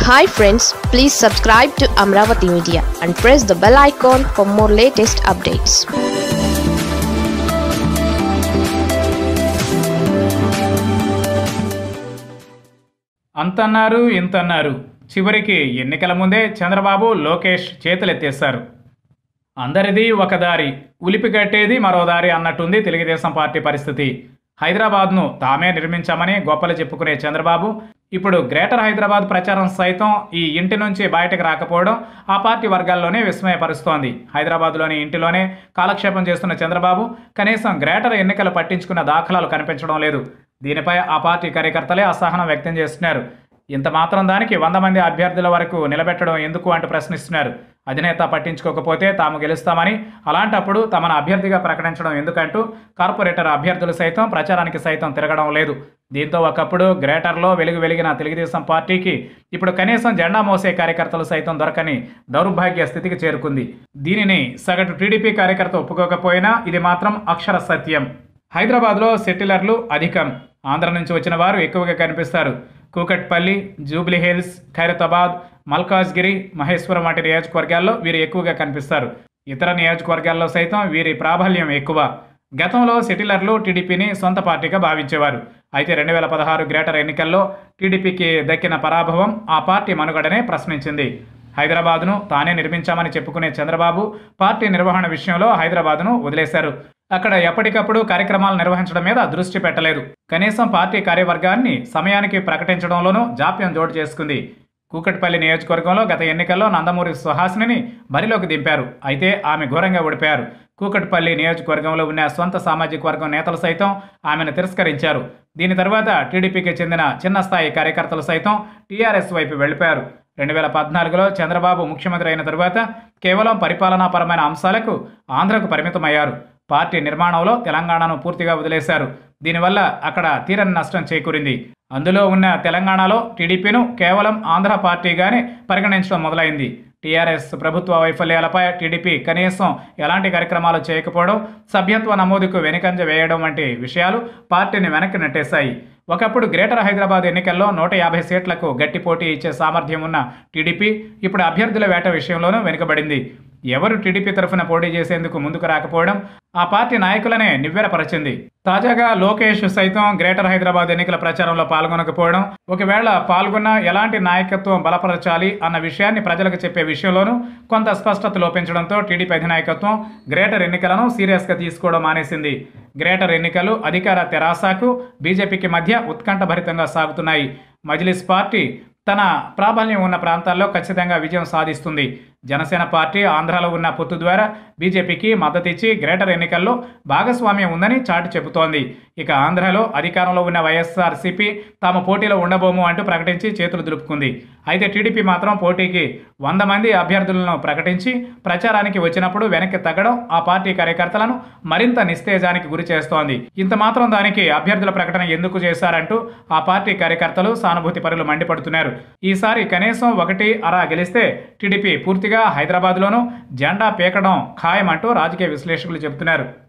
hi friends please subscribe to Amaravati media and press the bell icon for more latest updates అంతన్నారు ఇంతన్నారు చివరికి ఎన్నికల ముందే చంద్రబాబు లోకేష్ చేతులెత్తేశారు అందరిది ఒక దారి ఉలిపి కట్టేది మరో దారి అన్నట్టుంది తెలుగుదేశం పార్టీ పరిస్థితి హైదరాబాద్ను తామే నిర్మించామని గొప్పలు చెప్పుకునే చంద్రబాబు ఇప్పుడు గ్రేటర్ హైదరాబాద్ ప్రచారం సైతం ఈ ఇంటి నుంచి బయటకు రాకపోవడం ఆ పార్టీ వర్గాల్లోనే విస్మయపరుస్తోంది హైదరాబాద్లోని ఇంటిలోనే కాలక్షేపం చేస్తున్న చంద్రబాబు కనీసం గ్రేటర్ ఎన్నికలు పట్టించుకున్న దాఖలాలు కనిపించడం లేదు దీనిపై ఆ పార్టీ కార్యకర్తలే అసహనం వ్యక్తం చేస్తున్నారు ఇంత మాత్రం దానికి వంద మంది అభ్యర్థుల వరకు నిలబెట్టడం ఎందుకు అంటూ ప్రశ్నిస్తున్నారు అధినేత పట్టించుకోకపోతే తాము గెలుస్తామని అలాంటప్పుడు తమను అభ్యర్థిగా ప్రకటించడం ఎందుకంటూ కార్పొరేటర్ అభ్యర్థులు సైతం ప్రచారానికి సైతం తిరగడం లేదు దీంతో ఒకప్పుడు గ్రేటర్లో వెలుగు వెలిగిన తెలుగుదేశం పార్టీకి ఇప్పుడు కనీసం జెండా మోసే కార్యకర్తలు సైతం దొరకని దౌర్భాగ్య స్థితికి చేరుకుంది దీనిని సగటు టీడీపీ కార్యకర్త ఒప్పుకోకపోయినా ఇది మాత్రం అక్షర సత్యం హైదరాబాద్లో సెటిలర్లు అధికం ఆంధ్ర నుంచి వచ్చిన వారు ఎక్కువగా కనిపిస్తారు కూకట్పల్లి జూబ్లీ హిల్స్ ఖైరతాబాద్ మల్కాజ్గిరి మహేశ్వరం వంటి నియోజకవర్గాల్లో వీరు ఎక్కువగా కనిపిస్తారు ఇతర నియోజకవర్గాల్లో సైతం వీరి ప్రాబల్యం ఎక్కువ గతంలో సెటిలర్లు టీడీపీని సొంత పార్టీగా భావించేవారు అయితే రెండు వేల పదహారు గ్రేటర్ ఎన్నికల్లో టీడీపీకి దక్కిన పరాభవం ఆ పార్టీ మనుగడనే ప్రశ్నించింది హైదరాబాద్ను తానే నిర్మించామని చెప్పుకునే చంద్రబాబు పార్టీ నిర్వహణ విషయంలో హైదరాబాద్ను వదిలేశారు అక్కడ ఎప్పటికప్పుడు కార్యక్రమాలు నిర్వహించడం మీద దృష్టి పెట్టలేదు కనీసం పార్టీ కార్యవర్గాన్ని సమయానికి ప్రకటించడంలోనూ జాప్యం జోడు చేసుకుంది కూకట్పల్లి నియోజకవర్గంలో గత ఎన్నికల్లో నందమూరి సుహాసిని బరిలోకి దింపారు అయితే ఆమె ఘోరంగా ఓడిపోయారు కూకట్పల్లి నియోజకవర్గంలో ఉన్న సొంత సామాజిక వర్గం నేతలు సైతం ఆమెను తిరస్కరించారు దీని తర్వాత టీడీపీకి చెందిన చిన్న స్థాయి కార్యకర్తలు సైతం టీఆర్ఎస్ వైపు వెళ్ళిపోయారు రెండు వేల పద్నాలుగులో చంద్రబాబు ముఖ్యమంత్రి అయిన తరువాత కేవలం పరిపాలనాపరమైన అంశాలకు ఆంధ్రకు పరిమితమయ్యారు పార్టీ నిర్మాణంలో తెలంగాణను పూర్తిగా వదిలేశారు దీనివల్ల అక్కడ తీరని నష్టం చేకూరింది అందులో ఉన్న తెలంగాణలో టీడీపీను కేవలం ఆంధ్ర పార్టీగానే పరిగణించడం మొదలైంది టీఆర్ఎస్ ప్రభుత్వ వైఫల్యాలపై టీడీపీ కనీసం ఎలాంటి కార్యక్రమాలు చేయకపోవడం సభ్యత్వ నమోదుకు వెనుకంజ వేయడం వంటి విషయాలు పార్టీని వెనక్కి నెట్టేశాయి ఒకప్పుడు గ్రేటర్ హైదరాబాద్ ఎన్నికల్లో నూట యాభై సీట్లకు గట్టి పోటీ ఇచ్చే సామర్థ్యం ఉన్న టీడీపీ ఇప్పుడు అభ్యర్థుల వేట విషయంలోనూ వెనుకబడింది ఎవరు టీడీపీ తరఫున పోటీ చేసేందుకు ముందుకు రాకపోవడం ఆ పార్టీ నాయకులనే నివ్వెరపరిచింది తాజాగా లోకేష్ సైతం గ్రేటర్ హైదరాబాద్ ఎన్నికల ప్రచారంలో పాల్గొనకపోవడం ఒకవేళ పాల్గొన్న ఎలాంటి నాయకత్వం బలపరచాలి అన్న విషయాన్ని ప్రజలకు చెప్పే విషయంలోనూ కొంత స్పష్టత లోపించడంతో టీడీపీ అధినాయకత్వం గ్రేటర్ ఎన్నికలను సీరియస్గా తీసుకోవడం మానేసింది గ్రేటర్ ఎన్నికలు అధికార తెరాసాకు బీజేపీకి మధ్య ఉత్కంఠభరితంగా సాగుతున్నాయి మజ్లిస్ పార్టీ తన ప్రాబల్యం ఉన్న ప్రాంతాల్లో ఖచ్చితంగా విజయం సాధిస్తుంది జనసేన పార్టీ ఆంధ్రాలో ఉన్న పొత్తు ద్వారా బీజేపీకి మద్దతిచ్చి గ్రేటర్ ఎన్నికల్లో భాగస్వామ్యం ఉందని చాటి చెబుతోంది ఇక ఆంధ్రాలో అధికారంలో ఉన్న వైఎస్ఆర్సీపీ తాము పోటీలో ఉండబోము అంటూ ప్రకటించి చేతులు దులుపుకుంది అయితే టీడీపీ మాత్రం పోటీకి వంద మంది అభ్యర్థులను ప్రకటించి ప్రచారానికి వచ్చినప్పుడు వెనక్కి తగ్గడం ఆ పార్టీ కార్యకర్తలను మరింత నిస్తేజానికి గురి చేస్తోంది ఇంత మాత్రం దానికి అభ్యర్థుల ప్రకటన ఎందుకు చేశారంటూ ఆ పార్టీ కార్యకర్తలు సానుభూతి పరులు మండిపడుతున్నారు ఈసారి కనీసం ఒకటి అరా గెలిస్తే టీడీపీ పూర్తిగా హైదరాబాద్లోనూ జెండా పీకడం ఖాయమంటూ రాజకీయ విశ్లేషకులు చెబుతున్నారు